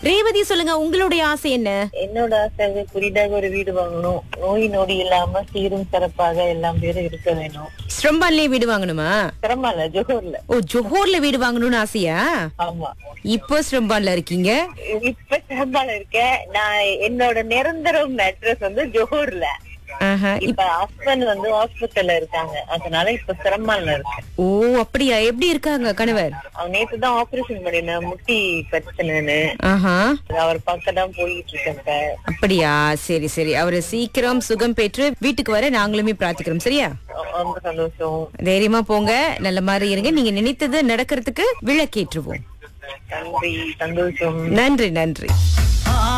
ரேவதி சொல்லுங்க உங்களுடைய ஆசை என்ன என்னோட ஆசை வந்து புதிதாக ஒரு வீடு வாங்கணும் நோய் நொடி இல்லாம சீரும் சிறப்பாக எல்லாம் பேரும் இருக்க வேணும் ஸ்ரம்பான்லயே வீடு வாங்கணுமா சிரமம் இல்ல ஜோஹர்ல ஓ ஜோஹோர்ல வீடு வாங்கணும்னு ஆசையா ஆமா இப்போ ஸ்ரம்பான்ல இருக்கீங்க இப்ப சிரம்பால இருக்கேன் நான் என்னோட நிரந்தரம் அட்ரஸ் வந்து ஜோஹர்ல ஆஹா. இப்ப ஹஸ்பண்ட் வந்து ஹாஸ்பிட்டல்ல இருக்காங்க அதனால இப்ப சிரமால இருக்கேன் ஓ அப்படியா எப்படி இருக்காங்க கணவர் அவன் நேத்து தான் ஆபரேஷன் பண்ணினேன் முட்டி பிரச்சனைன்னு ஆஹா அவர் பார்க்க தான் போயிட்டு இருக்கேன் இப்ப. அப்படியா சரி சரி அவரு சீக்கிரம் சுகம் பெற்று வீட்டுக்கு வர நாங்களுமே பிரார்த்திக்கிறோம் சரியா ரொம்ப சந்தோஷம் தைரியமா போங்க நல்ல மாதிரி இருங்க நீங்க நினைத்தது நடக்கிறதுக்கு விளக்கேற்றுவோம் நன்றி சந்தோஷம் நன்றி நன்றி